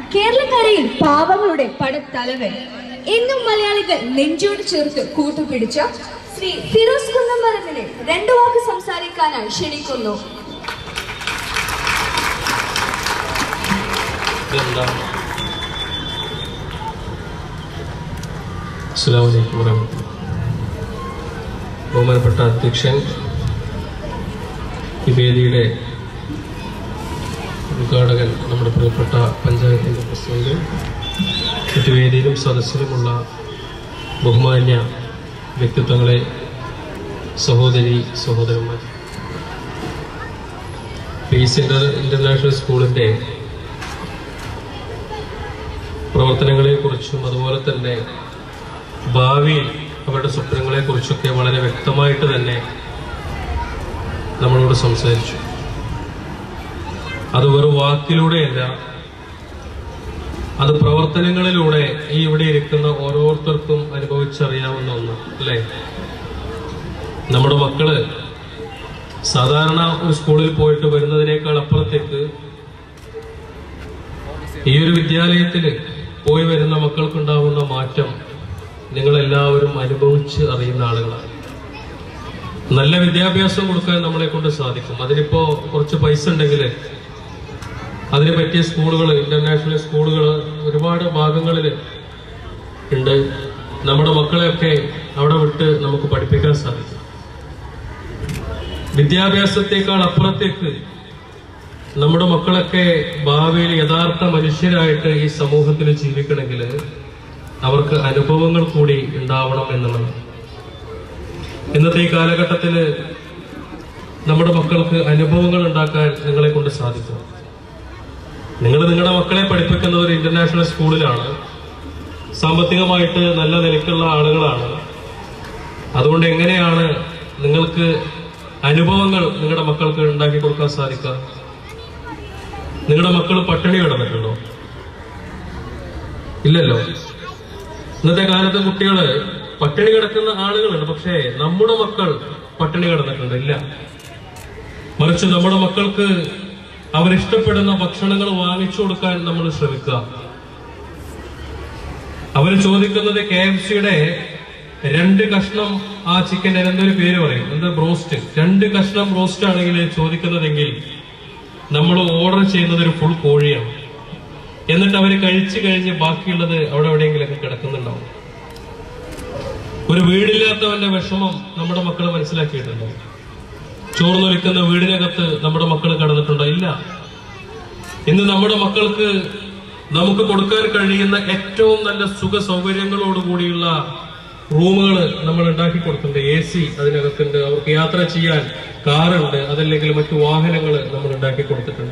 കേരളക്കരയിൽ പാവങ്ങളുടെ പടത്തലവൻ എന്നും മലയാളികൾ നെഞ്ചോട് ചേർത്ത് കൂട്ടുപിടിച്ച ശ്രീ ഫിറോസ് കുന്നമ്പലത്തിനെ രണ്ടു വാക്ക് സംസാരിക്കാനായി ക്ഷണിക്കുന്നു ഇതെന്താ അസ്സലാമു അലൈക്കും വറഹ്മത്തുള്ളാഹി ബഹുമാനപ്പെട്ട അധ്യക്ഷൻ ഈ വേദിയുടെ ഉദ്ഘാടകൻ നമ്മുടെ പ്രിയപ്പെട്ട പഞ്ചായത്തിൻ്റെ പ്രസിഡന്റ് മറ്റു വേദിയിലും സദസ്സിലുമുള്ള ബഹുമാന്യ വ്യക്തിത്വങ്ങളെ സഹോദരി സഹോദരന്മാർ പീസ് ഇന്റർ ഇന്റർനാഷണൽ സ്കൂളിൻ്റെ പ്രവർത്തനങ്ങളെക്കുറിച്ചും അതുപോലെ തന്നെ ഭാവിയിൽ അവരുടെ സ്വപ്നങ്ങളെക്കുറിച്ചൊക്കെ വളരെ വ്യക്തമായിട്ട് തന്നെ നമ്മളോട് സംസാരിച്ചു അത് വെറും വാക്കിലൂടെയല്ല അത് പ്രവർത്തനങ്ങളിലൂടെ ഈ ഇവിടെ ഇരിക്കുന്ന ഓരോരുത്തർക്കും അനുഭവിച്ചറിയാവുന്ന ഒന്ന് അല്ലേ നമ്മുടെ മക്കള് സാധാരണ ഒരു സ്കൂളിൽ പോയിട്ട് വരുന്നതിനേക്കാൾ അപ്പുറത്തേക്ക് ഈ ഒരു വിദ്യാലയത്തിൽ പോയി വരുന്ന മക്കൾക്കുണ്ടാവുന്ന മാറ്റം നിങ്ങൾ എല്ലാവരും അനുഭവിച്ച് അറിയുന്ന ആളുകളാണ് നല്ല വിദ്യാഭ്യാസം കൊടുക്കാൻ നമ്മളെ കൊണ്ട് സാധിക്കും അതിനിപ്പോ കുറച്ച് പൈസ ഉണ്ടെങ്കിൽ അതിന് പറ്റിയ സ്കൂളുകൾ ഇന്റർനാഷണൽ സ്കൂളുകൾ ഒരുപാട് ഭാഗങ്ങളിൽ ഉണ്ട് നമ്മുടെ മക്കളെയൊക്കെ അവിടെ വിട്ട് നമുക്ക് പഠിപ്പിക്കാൻ സാധിക്കും വിദ്യാഭ്യാസത്തെക്കാൾ അപ്പുറത്തേക്ക് നമ്മുടെ മക്കളൊക്കെ ഭാവിയിൽ യഥാർത്ഥ മനുഷ്യരായിട്ട് ഈ സമൂഹത്തിൽ ജീവിക്കണമെങ്കിൽ അവർക്ക് അനുഭവങ്ങൾ കൂടി ഉണ്ടാവണം എന്നുള്ളത് ഇന്നത്തെ ഈ കാലഘട്ടത്തിൽ നമ്മുടെ മക്കൾക്ക് അനുഭവങ്ങൾ ഉണ്ടാക്കാൻ നിങ്ങളെ കൊണ്ട് സാധിക്കും നിങ്ങൾ നിങ്ങളുടെ മക്കളെ പഠിപ്പിക്കുന്ന ഒരു ഇന്റർനാഷണൽ സ്കൂളിലാണ് സാമ്പത്തികമായിട്ട് നല്ല നിലയ്ക്കുള്ള ആളുകളാണ് അതുകൊണ്ട് എങ്ങനെയാണ് നിങ്ങൾക്ക് അനുഭവങ്ങൾ നിങ്ങളുടെ മക്കൾക്ക് ഉണ്ടാക്കി കൊടുക്കാൻ സാധിക്കുക നിങ്ങളുടെ മക്കൾ പട്ടിണി കിടന്നിട്ടുണ്ടോ ഇല്ലല്ലോ ഇന്നത്തെ കാലത്ത് കുട്ടികള് പട്ടിണി കിടക്കുന്ന ആളുകളുണ്ട് പക്ഷേ നമ്മുടെ മക്കൾ പട്ടിണി കിടന്നിട്ടുണ്ട് ഇല്ല മറിച്ച് നമ്മുടെ മക്കൾക്ക് അവരിഷ്ടപ്പെടുന്ന ഭക്ഷണങ്ങൾ വാങ്ങിച്ചു കൊടുക്കാൻ നമ്മൾ ശ്രമിക്കുക അവർ ചോദിക്കുന്നത് കെ എഫ് സിയുടെ രണ്ട് കഷ്ണം ആ ചിക്കൻ്റെ എന്തൊരു പേര് പറയും എന്താ ബ്രോസ്റ്റ് രണ്ട് കഷ്ണം ബ്രോസ്റ്റ് ആണെങ്കിൽ ചോദിക്കുന്നതെങ്കിൽ നമ്മൾ ഓർഡർ ചെയ്യുന്നത് ഒരു ഫുൾ കോഴിയാണ് എന്നിട്ട് അവർ കഴിച്ചു കഴിഞ്ഞ് ബാക്കിയുള്ളത് അവിടെ എവിടെയെങ്കിലൊക്കെ കിടക്കുന്നുണ്ടാവും ഒരു വീടില്ലാത്തവന്റെ വിഷമം നമ്മുടെ മക്കൾ മനസ്സിലാക്കിയിട്ടുണ്ടോ ചോർന്നൊലിക്കുന്ന വീടിനകത്ത് നമ്മുടെ മക്കൾ കടന്നിട്ടുണ്ടോ ഇല്ല ഇന്ന് നമ്മുടെ മക്കൾക്ക് നമുക്ക് കൊടുക്കാൻ കഴിയുന്ന ഏറ്റവും നല്ല സുഖ സൗകര്യങ്ങളോടുകൂടിയുള്ള റൂമുകൾ നമ്മൾ ഉണ്ടാക്കി കൊടുത്തിട്ടുണ്ട് എ സി അതിനകത്തുണ്ട് അവർക്ക് യാത്ര ചെയ്യാൻ കാറുണ്ട് അതല്ലെങ്കിൽ മറ്റു വാഹനങ്ങൾ നമ്മൾ ഉണ്ടാക്കി കൊടുത്തിട്ടുണ്ട്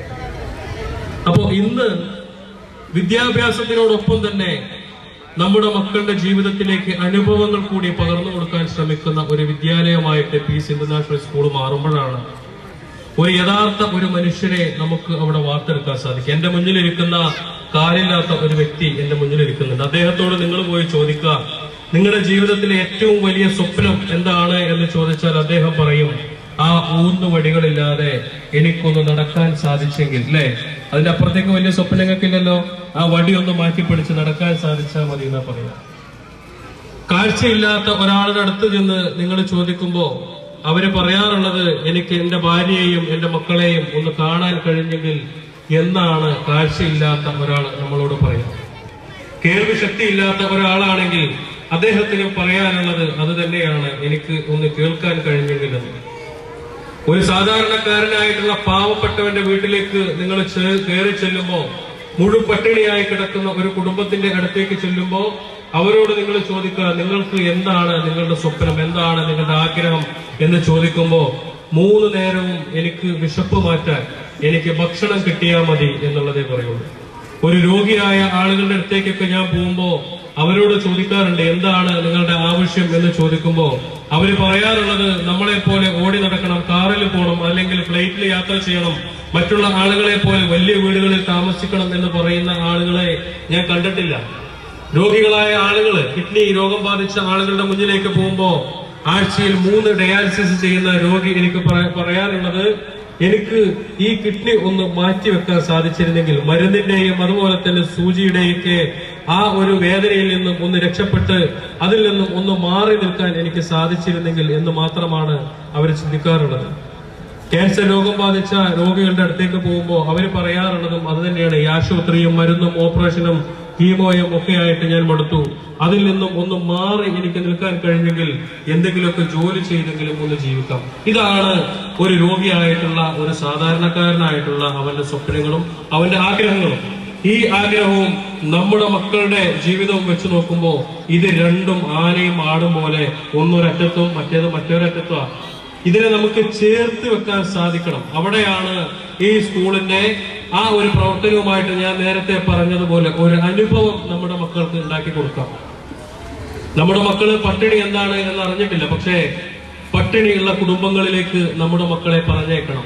അപ്പോ ഇന്ന് വിദ്യാഭ്യാസത്തിനോടൊപ്പം തന്നെ നമ്മുടെ മക്കളുടെ ജീവിതത്തിലേക്ക് അനുഭവങ്ങൾ കൂടി പകർന്നു കൊടുക്കാൻ ശ്രമിക്കുന്ന ഒരു വിദ്യാലയമായിട്ട് പീസ് ഇന്റർനാഷണൽ സ്കൂൾ മാറുമ്പോഴാണ് ഒരു യഥാർത്ഥ ഒരു മനുഷ്യനെ നമുക്ക് അവിടെ വാർത്തെടുക്കാൻ സാധിക്കും എന്റെ മുന്നിലിരിക്കുന്ന കാലില്ലാത്ത ഒരു വ്യക്തി എന്റെ മുന്നിലിരിക്കുന്നുണ്ട് അദ്ദേഹത്തോട് നിങ്ങൾ പോയി ചോദിക്കുക നിങ്ങളുടെ ജീവിതത്തിലെ ഏറ്റവും വലിയ സ്വപ്നം എന്താണ് എന്ന് ചോദിച്ചാൽ അദ്ദേഹം പറയും ആ ഊന്നുവടികളില്ലാതെ എനിക്കൊന്ന് നടക്കാൻ സാധിച്ചെങ്കിൽ അല്ലേ അതിന്റെ അപ്പുറത്തേക്ക് വലിയ സ്വപ്നങ്ങൾക്കില്ലല്ലോ ആ വടി ഒന്ന് മാറ്റി പിടിച്ച് നടക്കാൻ സാധിച്ചാൽ മതി എന്നാ പറയാ കാഴ്ചയില്ലാത്ത ഒരാളുടെ അടുത്ത് ചെന്ന് നിങ്ങൾ ചോദിക്കുമ്പോ അവര് പറയാറുള്ളത് എനിക്ക് എന്റെ ഭാര്യയെയും എന്റെ മക്കളെയും ഒന്ന് കാണാൻ കഴിഞ്ഞെങ്കിൽ എന്നാണ് കാഴ്ചയില്ലാത്ത ഒരാൾ നമ്മളോട് പറയാം കേൾവി ശക്തിയില്ലാത്ത ഒരാളാണെങ്കിൽ അദ്ദേഹത്തിന് പറയാനുള്ളത് അത് തന്നെയാണ് എനിക്ക് ഒന്ന് കേൾക്കാൻ കഴിഞ്ഞെങ്കിൽ എന്ന് ഒരു സാധാരണക്കാരനായിട്ടുള്ള പാവപ്പെട്ടവന്റെ വീട്ടിലേക്ക് നിങ്ങൾ കയറി ചെല്ലുമ്പോ മുഴു പട്ടിണിയായി കിടക്കുന്ന ഒരു കുടുംബത്തിന്റെ അടുത്തേക്ക് ചെല്ലുമ്പോ അവരോട് നിങ്ങൾ ചോദിക്കുക നിങ്ങൾക്ക് എന്താണ് നിങ്ങളുടെ സ്വപ്നം എന്താണ് നിങ്ങളുടെ ആഗ്രഹം എന്ന് ചോദിക്കുമ്പോ മൂന്ന് നേരവും എനിക്ക് വിശപ്പ് മാറ്റാൻ എനിക്ക് ഭക്ഷണം കിട്ടിയാൽ മതി എന്നുള്ളതേ പറയുള്ളൂ ഒരു രോഗിയായ ആളുകളുടെ അടുത്തേക്കൊക്കെ ഞാൻ പോകുമ്പോ അവരോട് ചോദിക്കാറുണ്ട് എന്താണ് നിങ്ങളുടെ ആവശ്യം എന്ന് ചോദിക്കുമ്പോ അവര് പറയാറുള്ളത് നമ്മളെ പോലെ ഓടി നടക്കണം കാറിൽ പോകണം അല്ലെങ്കിൽ ഫ്ലൈറ്റിൽ യാത്ര ചെയ്യണം മറ്റുള്ള ആളുകളെ പോലെ വലിയ വീടുകളിൽ താമസിക്കണം എന്ന് പറയുന്ന ആളുകളെ ഞാൻ കണ്ടിട്ടില്ല രോഗികളായ ആളുകൾ കിഡ്നി രോഗം ബാധിച്ച ആളുകളുടെ മുന്നിലേക്ക് പോകുമ്പോ ആഴ്ചയിൽ മൂന്ന് ഡയാലിസിസ് ചെയ്യുന്ന രോഗി എനിക്ക് പറ- പറയാനുള്ളത് എനിക്ക് ഈ കിഡ്നി ഒന്ന് മാറ്റി വെക്കാൻ സാധിച്ചിരുന്നെങ്കിൽ മരുന്നിന്റെയും അതുപോലെ തന്നെ സൂചിയുടെയൊക്കെ ആ ഒരു വേദനയിൽ നിന്നും ഒന്ന് രക്ഷപ്പെട്ട് അതിൽ നിന്നും ഒന്ന് മാറി നിൽക്കാൻ എനിക്ക് സാധിച്ചിരുന്നെങ്കിൽ എന്ന് മാത്രമാണ് അവർ ചിന്തിക്കാറുള്ളത് ക്യാൻസർ രോഗം ബാധിച്ച രോഗികളുടെ അടുത്തേക്ക് പോകുമ്പോൾ അവർ പറയാറുള്ളതും അത് തന്നെയാണ് ഈ ആശുപത്രിയും മരുന്നും ഓപ്പറേഷനും കീമോയും ഒക്കെ ആയിട്ട് ഞാൻ മടുത്തു അതിൽ നിന്നും ഒന്ന് മാറി എനിക്ക് നിൽക്കാൻ കഴിഞ്ഞെങ്കിൽ എന്തെങ്കിലുമൊക്കെ ജോലി ചെയ്തെങ്കിലും ഒന്ന് ജീവിക്കാം ഇതാണ് ഒരു രോഗിയായിട്ടുള്ള ഒരു സാധാരണക്കാരനായിട്ടുള്ള അവന്റെ സ്വപ്നങ്ങളും അവന്റെ ആഗ്രഹങ്ങളും ഈ ആഗ്രഹവും നമ്മുടെ മക്കളുടെ ജീവിതവും വെച്ച് നോക്കുമ്പോൾ ഇത് രണ്ടും ആനയും ആടും പോലെ ഒന്നൊരറ്റത്തും മറ്റേത് മറ്റൊരറ്റത്തുമാണ് ഇതിനെ നമുക്ക് ചേർത്ത് വെക്കാൻ സാധിക്കണം അവിടെയാണ് ഈ സ്കൂളിന്റെ ആ ഒരു പ്രവർത്തനവുമായിട്ട് ഞാൻ നേരത്തെ പറഞ്ഞതുപോലെ ഒരു അനുഭവം നമ്മുടെ മക്കൾക്ക് ഉണ്ടാക്കി കൊടുക്കാം നമ്മുടെ മക്കള് പട്ടിണി എന്താണ് എന്ന് അറിഞ്ഞിട്ടില്ല പക്ഷേ പട്ടിണിയുള്ള കുടുംബങ്ങളിലേക്ക് നമ്മുടെ മക്കളെ പറഞ്ഞേക്കണം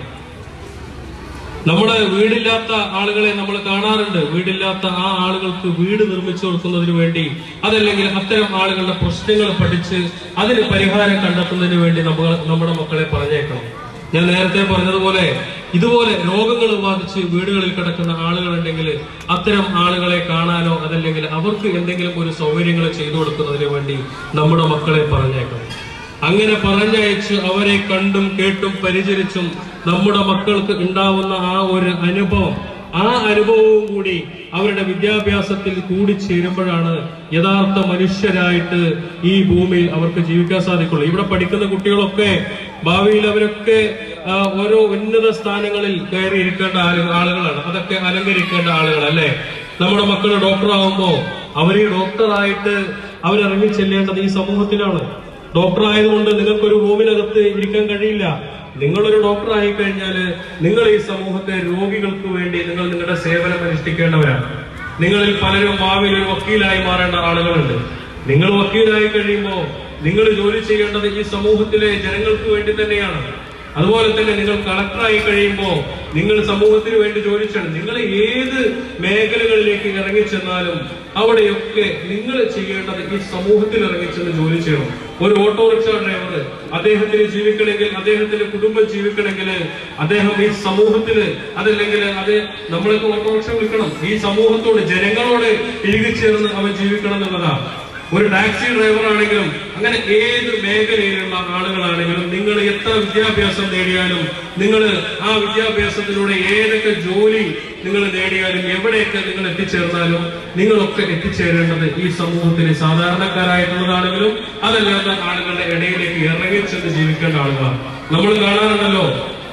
നമ്മുടെ വീടില്ലാത്ത ആളുകളെ നമ്മൾ കാണാറുണ്ട് വീടില്ലാത്ത ആ ആളുകൾക്ക് വീട് നിർമ്മിച്ചു കൊടുക്കുന്നതിന് വേണ്ടി അതല്ലെങ്കിൽ അത്തരം ആളുകളുടെ പ്രശ്നങ്ങൾ പഠിച്ച് അതിന് പരിഹാരം കണ്ടെത്തുന്നതിന് വേണ്ടി നമ്മൾ നമ്മുടെ മക്കളെ പറഞ്ഞേക്കണം ഞാൻ നേരത്തെ പറഞ്ഞതുപോലെ ഇതുപോലെ രോഗങ്ങൾ ബാധിച്ച് വീടുകളിൽ കിടക്കുന്ന ആളുകളുണ്ടെങ്കിൽ അത്തരം ആളുകളെ കാണാനോ അതല്ലെങ്കിൽ അവർക്ക് എന്തെങ്കിലും ഒരു സൗകര്യങ്ങൾ ചെയ്തു കൊടുക്കുന്നതിന് വേണ്ടി നമ്മുടെ മക്കളെ പറഞ്ഞേക്കണം അങ്ങനെ പറഞ്ഞയച്ച് അവരെ കണ്ടും കേട്ടും പരിചരിച്ചും നമ്മുടെ മക്കൾക്ക് ഉണ്ടാവുന്ന ആ ഒരു അനുഭവം ആ അനുഭവവും കൂടി അവരുടെ വിദ്യാഭ്യാസത്തിൽ കൂടി ചേരുമ്പോഴാണ് യഥാർത്ഥ മനുഷ്യരായിട്ട് ഈ ഭൂമിയിൽ അവർക്ക് ജീവിക്കാൻ സാധിക്കുള്ളൂ ഇവിടെ പഠിക്കുന്ന കുട്ടികളൊക്കെ ഭാവിയിൽ അവരൊക്കെ ആ, ഓരോ ഉന്നത സ്ഥാനങ്ങളിൽ കയറി ഇരിക്കേണ്ട ആളു- ആളുകളാണ് അതൊക്കെ അലങ്കരിക്കേണ്ട ആളുകൾ അല്ലേ നമ്മുടെ മക്കൾ ഡോക്ടറാകുമ്പോ അവർ ഈ ഡോക്ടറായിട്ട് അവരിറങ്ങി ചെല്ലേണ്ടത് ഈ സമൂഹത്തിലാണ് ഡോക്ടർ ആയതുകൊണ്ട് നിങ്ങൾക്കൊരു റൂമിനകത്ത് ഇരിക്കാൻ കഴിയില്ല നിങ്ങളൊരു ഡോക്ടർ ആയി കഴിഞ്ഞാല് നിങ്ങൾ ഈ സമൂഹത്തെ രോഗികൾക്ക് വേണ്ടി നിങ്ങൾ നിങ്ങളുടെ സേവനം അനുഷ്ഠിക്കേണ്ടവരാണ് നിങ്ങളിൽ പലരും ഭാവിയിൽ ഒരു വക്കീലായി മാറേണ്ട ആളുകളുണ്ട് നിങ്ങൾ വക്കീലായി കഴിയുമ്പോൾ നിങ്ങൾ ജോലി ചെയ്യേണ്ടത് ഈ സമൂഹത്തിലെ ജനങ്ങൾക്ക് വേണ്ടി തന്നെയാണ് അതുപോലെ തന്നെ നിങ്ങൾ കളക്ടറായി കഴിയുമ്പോൾ നിങ്ങൾ സമൂഹത്തിന് വേണ്ടി ജോലി ചെയ്യണം നിങ്ങൾ ഏത് മേഖലകളിലേക്ക് ഇറങ്ങിച്ചെന്നാലും അവിടെയൊക്കെ നിങ്ങൾ ചെയ്യേണ്ടത് ഈ സമൂഹത്തിൽ ഇറങ്ങിച്ചെന്ന് ജോലി ചെയ്യണം ഒരു ഓട്ടോറിക്ഷ ഡ്രൈവർ അദ്ദേഹത്തിന് ജീവിക്കണമെങ്കിൽ അദ്ദേഹത്തിന്റെ കുടുംബം ജീവിക്കണമെങ്കിൽ അദ്ദേഹം ഈ സമൂഹത്തിന് അതല്ലെങ്കിൽ അത് നമ്മളൊക്കെ ഓട്ടോറിക്ഷ വിളിക്കണം ഈ സമൂഹത്തോട് ജനങ്ങളോട് ഇഴുകിച്ചേർന്ന് അവൻ ജീവിക്കണം എന്നുള്ളതാണ് ഒരു ടാക്സി ഡ്രൈവർ ആണെങ്കിലും അങ്ങനെ ഏത് മേഖലയിലുള്ള ആളുകളാണെങ്കിലും നിങ്ങൾ എത്ര വിദ്യാഭ്യാസം നേടിയാലും നിങ്ങൾ ആ വിദ്യാഭ്യാസത്തിലൂടെ ഏതൊക്കെ ജോലി നിങ്ങൾ നേടിയാലും എവിടെയൊക്കെ നിങ്ങൾ എത്തിച്ചേർന്നാലും നിങ്ങളൊക്കെ എത്തിച്ചേരേണ്ടത് ഈ സമൂഹത്തിലെ സാധാരണക്കാരായിട്ടുള്ളതാണെങ്കിലും അതല്ലാത്ത ആളുകളുടെ ഇടയിലേക്ക് ഇറങ്ങിച്ചെന്ന് ജീവിക്കേണ്ട ആളുകളാണ് നമ്മൾ കാണാറുണ്ടല്ലോ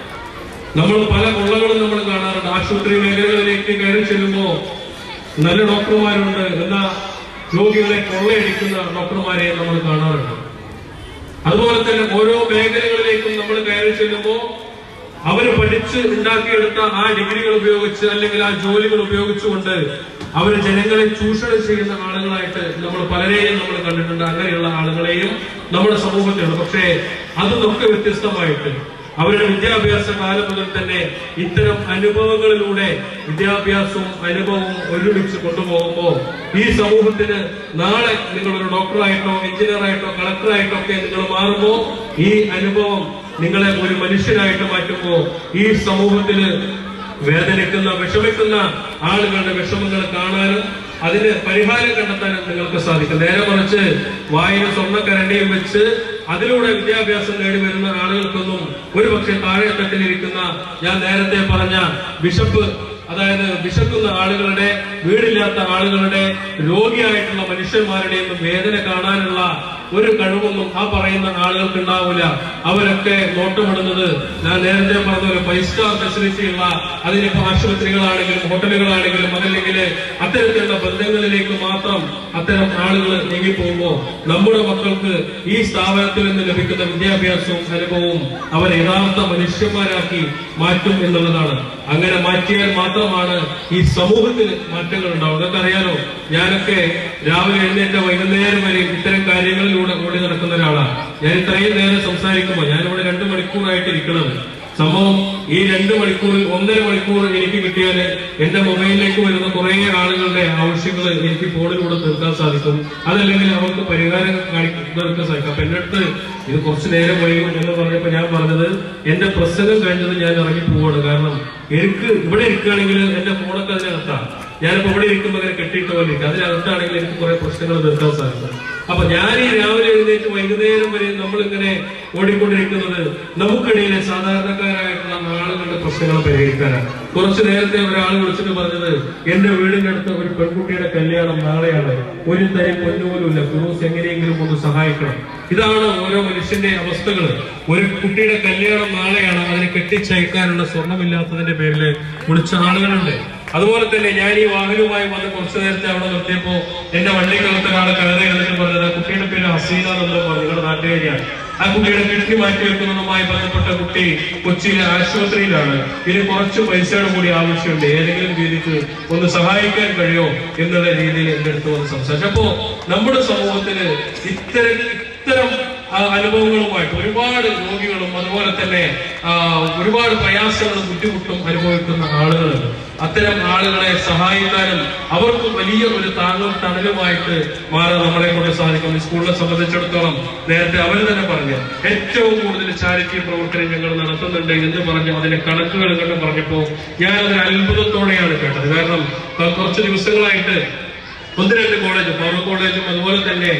നമ്മൾ പല കൊള്ളകളും നമ്മൾ കാണാറുണ്ട് ആശുപത്രി മേഖലകളിലേക്ക് കയറി ചെല്ലുമ്പോ നല്ല ഡോക്ടർമാരുണ്ട് എന്നാ രോഗികളെ കൊള്ളയടിക്കുന്ന ഡോക്ടർമാരെ നമ്മൾ കാണാറുണ്ട് അതുപോലെ തന്നെ ഓരോ മേഖലകളിലേക്കും നമ്മൾ കയറി ചെല്ലുമ്പോ അവര് പഠിച്ച് ഉണ്ടാക്കിയെടുത്ത ആ ഡിഗ്രികൾ ഉപയോഗിച്ച് അല്ലെങ്കിൽ ആ ജോലികൾ ഉപയോഗിച്ചുകൊണ്ട് അവർ ജനങ്ങളെ ചൂഷണം ചെയ്യുന്ന ആളുകളായിട്ട് നമ്മൾ പലരെയും നമ്മൾ കണ്ടിട്ടുണ്ട് അങ്ങനെയുള്ള ആളുകളെയും നമ്മുടെ സമൂഹത്തിലുണ്ട് പക്ഷേ അതൊക്കെ വ്യത്യസ്തമായിട്ട് അവരുടെ വിദ്യാഭ്യാസ കാലം മുതൽ തന്നെ ഇത്തരം അനുഭവങ്ങളിലൂടെ വിദ്യാഭ്യാസവും അനുഭവവും ഒരുമിച്ച് കൊണ്ടുപോകുമ്പോൾ ഈ സമൂഹത്തിന് നാളെ നിങ്ങൾ ഒരു ഡോക്ടറായിട്ടോ എഞ്ചിനീയറായിട്ടോ കളക്ടറായിട്ടോ ഒക്കെ നിങ്ങൾ മാറുമ്പോൾ ഈ അനുഭവം നിങ്ങളെ ഒരു മനുഷ്യനായിട്ട് മാറ്റുമ്പോൾ ഈ സമൂഹത്തിന് വേദനിക്കുന്ന വിഷമിക്കുന്ന ആളുകളുടെ വിഷമങ്ങൾ കാണാനും അതിന് പരിഹാരം കണ്ടെത്താനും നിങ്ങൾക്ക് സാധിക്കും നേരെ മറിച്ച് വായന സ്വർണ്ണക്കരണ്ടിയും വെച്ച് അതിലൂടെ വിദ്യാഭ്യാസം നേടി വരുന്ന ആളുകൾക്കൊന്നും ഒരുപക്ഷെ താഴെത്തട്ടിലിരിക്കുന്ന ഞാൻ നേരത്തെ പറഞ്ഞ ബിഷപ്പ് അതായത് വിശക്കുന്ന ആളുകളുടെ വീടില്ലാത്ത ആളുകളുടെ രോഗിയായിട്ടുള്ള മനുഷ്യന്മാരുടെയും വേദന കാണാനുള്ള ഒരു കഴിവൊന്നും ആ പറയുന്ന ആളുകൾക്ക് ഉണ്ടാവില്ല അവരൊക്കെ നോട്ടമിടുന്നത് ഞാൻ നേരത്തെ പറഞ്ഞ പോലെ ഫൈവ് സ്റ്റാർ ഫെസിലിറ്റി ഉള്ള അതിനിപ്പോ ആശുപത്രികളാണെങ്കിലും ഹോട്ടലുകളാണെങ്കിലും അതല്ലെങ്കിൽ അത്തരത്തിലുള്ള ബന്ധങ്ങളിലേക്ക് മാത്രം അത്തരം ആളുകൾ നീങ്ങിപ്പോകുമ്പോൾ നമ്മുടെ മക്കൾക്ക് ഈ സ്ഥാപനത്തിൽ നിന്ന് ലഭിക്കുന്ന വിദ്യാഭ്യാസവും അനുഭവവും അവരെ യഥാർത്ഥ മനുഷ്യന്മാരാക്കി മാറ്റും എന്നുള്ളതാണ് അങ്ങനെ മാറ്റിയാൽ മാത്രമാണ് ഈ സമൂഹത്തിൽ മാറ്റങ്ങൾ ഉണ്ടാവും നിങ്ങൾക്ക് അറിയാലോ ഞാനൊക്കെ രാവിലെ എഴുന്നേറ്റ വൈകുന്നേരം വരെ ഇത്തരം കാര്യങ്ങളിലൂടെ ഓടി നടക്കുന്ന ഒരാളാണ് ഞാൻ ഇത്രയും നേരം സംസാരിക്കുമ്പോൾ ഞാനിവിടെ രണ്ടു മണിക്കൂറായിട്ട് ഇരിക്കുന്നത് സംഭവം ഈ രണ്ട് മണിക്കൂറിൽ ഒന്നര മണിക്കൂർ എനിക്ക് കിട്ടിയാൽ എന്റെ മൊബൈലിലേക്ക് വരുന്ന കുറെ ആളുകളുടെ ആവശ്യങ്ങൾ എനിക്ക് ഫോണിലൂടെ തീർക്കാൻ സാധിക്കും അതല്ലെങ്കിൽ അവർക്ക് പരിഹാരം കാണിക്കാൻ തീർക്കാൻ സാധിക്കും അപ്പൊ എന്റെ അടുത്ത് ഇത് കുറച്ച് നേരം വൈകും എന്ന് പറഞ്ഞപ്പോ ഞാൻ പറഞ്ഞത് എന്റെ പ്രസംഗം കഴിഞ്ഞത് ഞാൻ ഇറങ്ങി പോവാണ് കാരണം എനിക്ക് ഇവിടെ ഇരിക്കുകയാണെങ്കിൽ എന്റെ ഫോണൊക്കെ അതിനകത്താണ് ഞാനിപ്പോ ഇവിടെ ഇരിക്കുമ്പോൾ ഇങ്ങനെ കെട്ടിയിട്ട് പോലെ ഇരിക്കും അതിനകത്താണെങ്കിൽ എനിക്ക് കുറെ പ്രശ്നങ്ങൾ തീർക്കാൻ സാധിക്കും അപ്പൊ ഞാൻ ഈ രാവിലെ എഴുന്നേറ്റ് വൈകുന്നേരം വരെ നമ്മളിങ്ങനെ ഓടിക്കൊണ്ടിരിക്കുന്നത് നമുക്കിടയിലെ സാധാരണക്കാരായിട്ടുള്ള ആളുകളുടെ പ്രശ്നങ്ങൾ പരിഹരിക്കാനാണ് കുറച്ചു നേരത്തെ ഒരാൾ വിളിച്ചിട്ട് പറഞ്ഞത് എന്റെ വീടിന്റെ അടുത്ത് ഒരു പെൺകുട്ടിയുടെ കല്യാണം നാളെയാണ് ഒരു തരി പൊന്നുപോലുമില്ല ഫിറോസ് എങ്ങനെയെങ്കിലും ഒന്ന് സഹായിക്കണം ഇതാണ് ഓരോ മനുഷ്യന്റെ അവസ്ഥകൾ ഒരു കുട്ടിയുടെ കല്യാണം നാളെയാണ് അതിന് കെട്ടിച്ചയക്കാനുള്ള സ്വർണമില്ലാത്തതിന്റെ പേരിൽ വിളിച്ച ആളുകളുണ്ട് അതുപോലെ തന്നെ ഞാൻ ഈ വാഹനവുമായി വന്ന് കുറച്ചു നേരത്തെ അവിടെ നിർത്തിയപ്പോ എന്റെ വണ്ടിക്കകത്ത് ഒരാൾ കയറി എന്നിട്ട് പറഞ്ഞത് ആ കുട്ടിയുടെ പേര് ഹസീന എന്നെന്തോ പറഞ്ഞു നിങ്ങളുടെ നാട്ടുകാരിയാണ് ആ കുട്ടിയുടെ കിഡ്നി മാറ്റി വെക്കുന്നതുമായി ബന്ധപ്പെട്ട കുട്ടി കൊച്ചിയിലെ ആശുപത്രിയിലാണ് ഇനി കുറച്ച് പൈസയുടെ കൂടി ആവശ്യമുണ്ട് ഏതെങ്കിലും രീതിക്ക് ഒന്ന് സഹായിക്കാൻ കഴിയോ എന്നുള്ള രീതിയിൽ എന്റെ അടുത്ത് വന്ന് സംസാരിച്ചു അപ്പോ നമ്മുടെ സമൂഹത്തിന് ഇത്തരം ഇത്തരം ആ, അനുഭവങ്ങളുമായിട്ട് ഒരുപാട് രോഗികളും അതുപോലെ തന്നെ ആ, ഒരുപാട് പ്രയാസങ്ങളും ബുദ്ധിമുട്ടും അനുഭവിക്കുന്ന ആളുകളുണ്ട് അത്തരം ആളുകളെ സഹായിക്കാനും അവർക്ക് വലിയ ഒരു താങ്ങും തണലുമായിട്ട് മാറാൻ നമ്മളെ കൊണ്ട് സാധിക്കും ഈ സ്കൂളിനെ സംബന്ധിച്ചിടത്തോളം നേരത്തെ അവർ തന്നെ പറഞ്ഞു ഏറ്റവും കൂടുതൽ ചാരിറ്റി പ്രവർത്തനം ഞങ്ങൾ നടത്തുന്നുണ്ട് എന്ന് പറഞ്ഞു അതിന്റെ കണക്കുകൾ കണ്ട് പറഞ്ഞപ്പോ ഞാൻ അതിന് അത്ഭുതത്തോടെയാണ് കേട്ടത് കാരണം ആ, കുറച്ച് ദിവസങ്ങളായിട്ട് ഒന്ന് രണ്ട് കോളേജ് ഫാറൂഖ് കോളേജും അതുപോലെ തന്നെ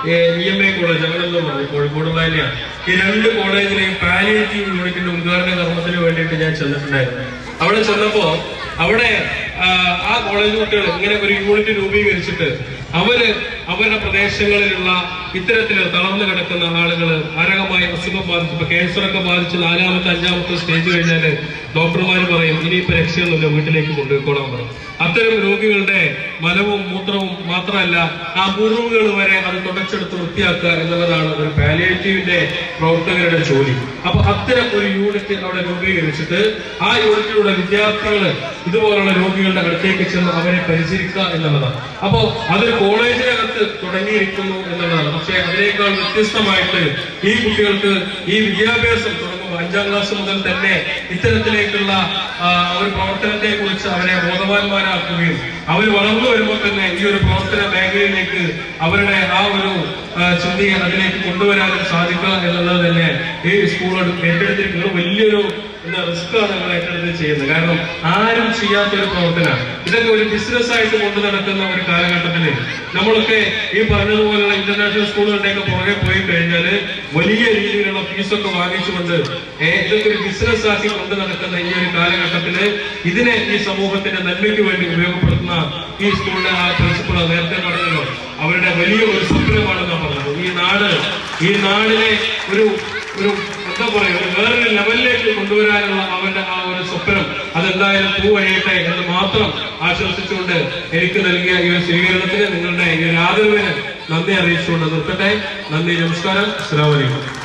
ഇ എം എ കോളേജ് അങ്ങനെ എന്തോ പറഞ്ഞു കോഴിക്കോടുള്ള തന്നെയാണ് ഈ രണ്ട് കോളേജിലെയും പാലിയേറ്റീവ് യൂണിറ്റിന്റെ ഉദ്ഘാടന കർമ്മത്തിന് വേണ്ടിയിട്ട് ഞാൻ ചെന്നിട്ടുണ്ടായിരുന്നു അവിടെ ചെന്നപ്പോ അവിടെ ആ, ആ കോളേജ് കുട്ടികൾ ഇങ്ങനെ ഒരു യൂണിറ്റ് രൂപീകരിച്ചിട്ട് അവര് അവരുടെ പ്രദേശങ്ങളിലുള്ള ഇത്തരത്തിൽ തളർന്നു കിടക്കുന്ന ആളുകൾ മാരകമായി അസുഖം ബാധിച്ചു ഇപ്പൊ ക്യാൻസറൊക്കെ ബാധിച്ച് നാലാമത്തെ അഞ്ചാമത്തെ സ്റ്റേജ് കഴിഞ്ഞാല് ഡോക്ടർമാർ പറയും ഇനിയിപ്പോ രക്ഷയൊന്നുമില്ല വീട്ടിലേക്ക് കൊണ്ടുപോയിക്കോളാൻ പറയും അത്തരം രോഗികളുടെ മലവും മൂത്രവും മാത്രമല്ല ആ മുറിവുകൾ വരെ അത് തുടച്ചെടുത്ത് വൃത്തിയാക്കുക എന്നുള്ളതാണ് ഒരു പാലിയേറ്റീവിന്റെ പ്രവർത്തകരുടെ ജോലി അപ്പൊ അത്തരം ഒരു യൂണിറ്റ് അവിടെ രൂപീകരിച്ചിട്ട് ആ യൂണിറ്റിലുള്ള വിദ്യാർത്ഥികൾ ഇതുപോലുള്ള രോഗികളുടെ അടുത്തേക്ക് ചെന്ന് അവരെ പരിചരിക്കുക എന്നുള്ളതാണ് അപ്പോ അതൊരു കോളേജിനകത്ത് തുടങ്ങിയിരിക്കുന്നു എന്നുള്ളതാണ് പക്ഷേ അതിനേക്കാൾ വ്യത്യസ്തമായിട്ട് ഈ കുട്ടികൾക്ക് ഈ വിദ്യാഭ്യാസം തുടങ്ങുമ്പോൾ അഞ്ചാം ക്ലാസ് മുതൽ തന്നെ ഇത്തരത്തിലേക്കുള്ള ആ, ഒരു പ്രവർത്തനത്തെ കുറിച്ച് അവരെ ബോധവാന്മാരാക്കുകയും അവർ വളർന്നു വരുമ്പോൾ തന്നെ ഈ ഒരു പ്രവർത്തന മേഖലയിലേക്ക് അവരുടെ ആ ഒരു ആ, ചിന്തയെ അതിലേക്ക് കൊണ്ടുവരാനും സാധിക്കുക എന്നുള്ളത് തന്നെ ഈ സ്കൂൾ ഏറ്റെടുത്തിരിക്കുന്നത് വലിയൊരു എന്താ റിസ്ക് ആണ് നിങ്ങൾ ഏറ്റെടുത്ത് ചെയ്യുന്നത് കാരണം ആരും ചെയ്യാത്ത ഒരു പ്രവർത്തനമാണ് ഇതൊക്കെ ഒരു ബിസിനസ് ആയിട്ട് കൊണ്ടു നടക്കുന്ന ഒരു കാലഘട്ടത്തിൽ നമ്മളൊക്കെ ഈ പറഞ്ഞതുപോലുള്ള ഇന്റർനാഷണൽ സ്കൂളുകളുടെയൊക്കെ പുറകെ പോയി കഴിഞ്ഞാൽ വലിയ രീതിയിലുള്ള ഫീസൊക്കെ വാങ്ങിച്ചുകൊണ്ട് ഏ, ഇതൊക്കെ ഒരു ബിസിനസ് ആക്കി കൊണ്ടു നടക്കുന്ന ഈ ഒരു കാലഘട്ടത്തില് ഇതിനെ ഈ സമൂഹത്തിന്റെ നന്മയ്ക്ക് വേണ്ടി ഉപയോഗപ്പെടുത്തുന്ന ഈ സ്കൂളിലെ ആ പ്രിൻസിപ്പൾ നേരത്തെ പറഞ്ഞല്ലോ അവരുടെ വലിയ ഒരു സ്വപ്നമാണെന്നാണ് പറഞ്ഞത് ഈ നാട് ഈ നാടിനെ ഒരു ഒരു എന്താ പറയുക ഒരു വേറൊരു ലെവലിലേക്ക് കൊണ്ടുവരാനുള്ള അവരുടെ ആ ഒരു സ്വപ്നം അതെന്തായാലും പൂവഴിയട്ടെ എന്ന് മാത്രം ആശംസിച്ചുകൊണ്ട് എനിക്ക് നൽകിയ ഈ ഒരു സ്വീകരണത്തിന് നിങ്ങളുടെ ഈ ഒരു ആദരവിന് നന്ദി അറിയിച്ചുകൊണ്ട് നിർത്തട്ടെ നന്ദി നമസ്കാരം അസ്സലാമു അലൈക്കും